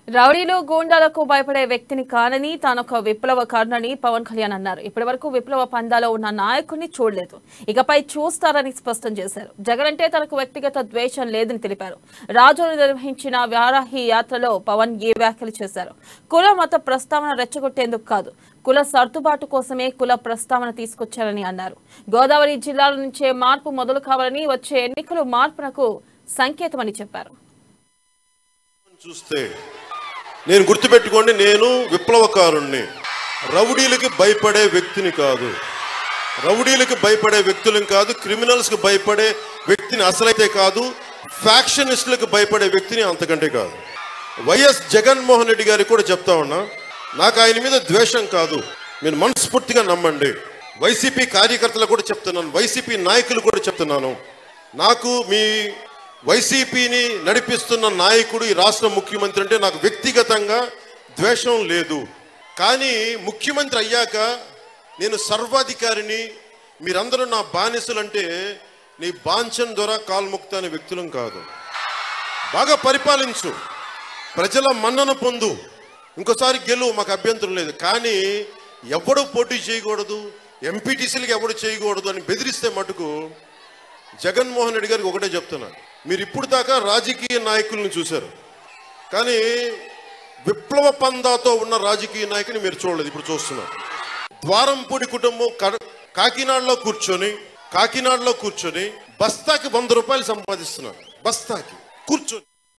రౌడీలు గూండాలకు భయపడే వ్యక్తిని కానని తానొక విప్లవకారునని పవన్ కళ్యాణ్ అన్నారు ఇప్పటి వరకు విప్లవ పందాలో ఉన్న నాయకుడిని చూడలేదు ఇకపై చూస్తారని స్పష్టం చేశారు జగన్ అంటే తనకు వ్యక్తిగత ద్వేషం లేదని తెలిపారు రాజులు నిర్వహించిన వారాహి యాత్రలో పవన్ ఏ వ్యాఖ్యలు చేశారు కుల మత ప్రస్తావన రెచ్చగొట్టేందుకు కాదు కుల సర్దుబాటు కోసమే కుల ప్రస్తావన తీసుకొచ్చారని అన్నారు గోదావరి జిల్లాల నుంచే మార్పు మొదలు కావాలని వచ్చే ఎన్నికలు మార్పునకు సంకేతమని చెప్పారు చూస్తే నేను గుర్తుపెట్టుకోండి నేను విప్లవకారుణ్ణి రౌడీలకి భయపడే వ్యక్తిని కాదు రౌడీలకి భయపడే వ్యక్తులను కాదు క్రిమినల్స్కి భయపడే వ్యక్తిని అసలైతే కాదు ఫ్యాక్షనిస్టులకు భయపడే వ్యక్తిని అంతకంటే కాదు వైఎస్ జగన్మోహన్ రెడ్డి గారికి కూడా చెప్తా ఉన్నా నాకు ఆయన మీద ద్వేషం కాదు మీరు మనస్ఫూర్తిగా నమ్మండి వైసీపీ కార్యకర్తలు కూడా చెప్తున్నాను వైసీపీ నాయకులు కూడా చెప్తున్నాను నాకు మీ వైసీపీని నడిపిస్తున్న నాయకుడు ఈ రాష్ట్ర ముఖ్యమంత్రి అంటే నాకు వ్యక్తిగతంగా ద్వేషం లేదు కానీ ముఖ్యమంత్రి అయ్యాక నేను సర్వాధికారిని మీరందరూ నా బానిసలంటే నీ బాంఛన్ ద్వారా కాల్ముక్త అనే వ్యక్తులం కాదు బాగా పరిపాలించు ప్రజల మన్నన పొందు ఇంకోసారి గెలువు మాకు అభ్యంతరం లేదు కానీ ఎవడు పోటీ చేయకూడదు ఎంపీటీసీలకి ఎవడు చేయకూడదు అని బెదిరిస్తే మటుకు జగన్మోహన్ రెడ్డి గారికి ఒకటే చెప్తున్నా మీరు ఇప్పుడు దాకా రాజకీయ నాయకులను చూశారు కానీ విప్లవ పందాతో ఉన్న రాజకీయ నాయకుని మీరు చూడలేదు ఇప్పుడు చూస్తున్నారు ద్వారంపూడి కుటుంబం క- కాకినాడలో కూర్చొని కాకినాడలో కూర్చొని బస్తాకి వంద రూపాయలు సంపాదిస్తున్నారు బస్తాకి కూర్చొని